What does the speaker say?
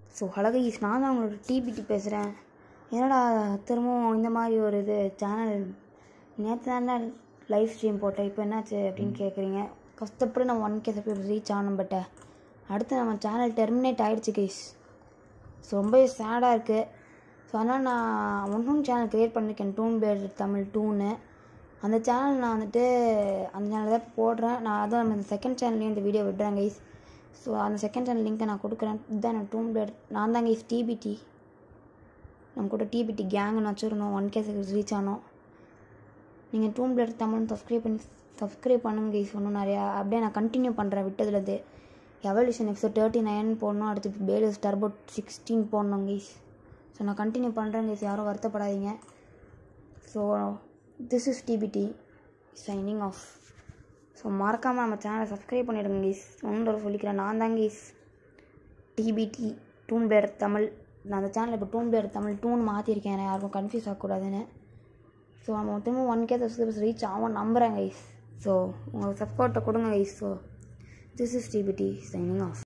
so ஹலகைஸ் நான் தான் உங்களோட டிபிடி பேசுகிறேன் என்னடா திரும்பவும் இந்த மாதிரி ஒரு இது சேனல் நேற்று தானே லைவ் ஸ்ட்ரீம் போட்டேன் இப்போ என்னாச்சு அப்படின்னு கேட்குறீங்க கஷ்டப்பட்டு நம்ம ஒன் கே சப்ஸ்கிரைபர் ரீச் ஆகணும் பட் அடுத்து நம்ம சேனல் டெர்மினேட் ஆகிடுச்சு கைஸ் ஸோ ரொம்பவே சேடாக இருக்குது ஸோ அதனால் நான் ஒன்றும் சேனல் க்ரியேட் பண்ணியிருக்கேன் டூன் பேர் தமிழ் டூன்னு அந்த சேனல் நான் வந்துட்டு அந்த சேனல் தான் போடுறேன் நான் அதான் நம்ம இந்த செகண்ட் சேனல்லையும் இந்த வீடியோ விடுறேன் கைஸ் ஸோ அந்த செகண்ட் சேனல் லிங்க்கை நான் கொடுக்குறேன் இதுதான் நான் டூன் பிளேட் நான் தான் கைஸ் டிபிடி நம்ம கூட டிபிடி கேங்குன்னு வச்சுருந்தோம் ஒன் கே ரீச் ஆனோம் நீங்கள் டூன் பிளேட் தமிழ் சப்ஸ்கிரைப் பண்ணி சப்ஸ்கிரைப் பண்ணுங்க கைஸ் ஒன்றும் நிறையா அப்படியே நான் கண்டினியூ பண்ணுறேன் விட்டதுலேருந்து எவல்யூஷன் எபிசோட் தேர்ட்டி நைன் போடணும் அடுத்து பேலஸ் டர்போ சிக்ஸ்டீன் போடணும் கைஸ் ஸோ நான் கண்டினியூ பண்ணுறேன் கைஸ் யாரும் வருத்தப்படாதீங்க so this is TPT signing off so மறக்காமல் நம்ம சேனலை சப்ஸ்கிரைப் பண்ணிவிடுங்க கைஸ் ஒன்று சொல்லிக்கிறேன் நான் தான் guys TPT Toon Player Tamil நான் அந்த சேனலில் இப்போ டூன் பிளேயர் தமிழ் டூன் மாற்றிருக்கேன் யாருக்கும் கன்ஃபியூஸ் ஆகக்கூடாதுன்னு ஸோ நம்ம திரும்ப ஒன் கே சப்ஸ்கிரைபர்ஸ் ரீச் ஆகும் நம்புகிறேன் கைஸ் ஸோ உங்கள் சப்போர்ட்டை கொடுங்க guys so this is TPT signing of